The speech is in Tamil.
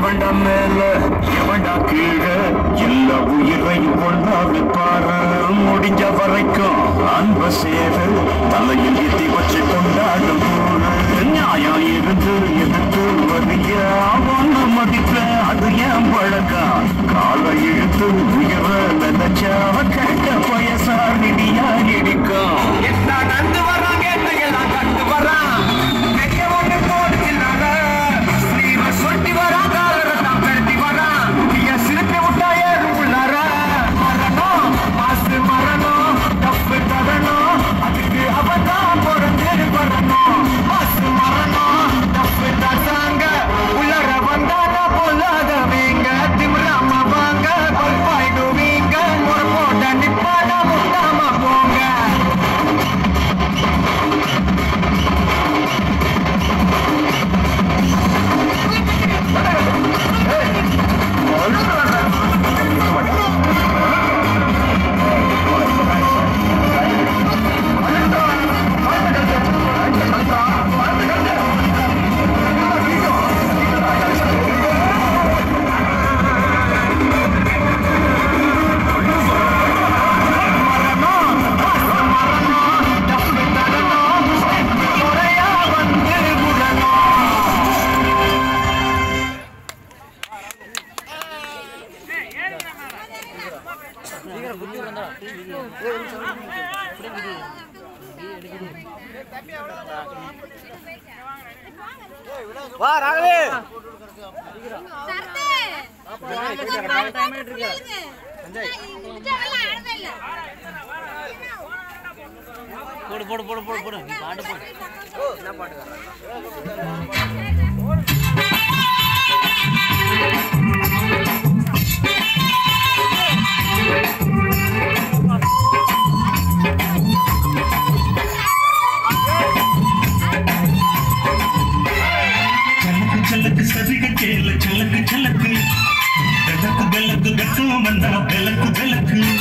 எவன்டா மேல எவன்டா கீழே எல்லா உயிரையும் ஒன்றா வைப்பாரு முடிஞ்ச வரைக்கும் அன்ப சேரு தலையில் எத்தி வச்சு கொண்டாடும் ஊரு நியாயம் இருந்து எதிர்த்து வரிய அவன மதிப்ப அது ஏன் பழக்கம் காலை இழுத்து உயர நினைச்சா கேட்ட பயசா நிடியா இடிக்கும் என்ன நந்து வரான் கேட்டையெல்லாம் கண்டு வரான் பெரிய ஒண்ணு போடுச்சினால ஸ்லீவ சொட்டி வரான் காலரை தான் பெருட்டி வரான் என் சிரிப்பி விட்டா ஏறும் உள்ளார மரணம் மாசு மரணம் தப்பு தரணும் அதுக்கு அவன் தான் பிறந்து வரணும் மாசு மரணம் தப்பு தராங்க உள்ளர வந்தானா பொல்லாதவீங்க திமிராம வாங்க கொல்பாயிடுவீங்க முறை போட்ட நிப்பானா முட்டாம போங்க முறையா வந்து விடணும் வா ராகவே சரத்து கொஞ்சம் பால் பாக்கெட் கொடுங்க. இதெல்லாம் அழகா இல்ல. போடு போடு போடு போடு போடு நீ பாட்டு போடு చలకు చలకు సరిగ చేల చలకు చలకు బెలకు బెలకు గట్టు మంద బెలకు బెలకు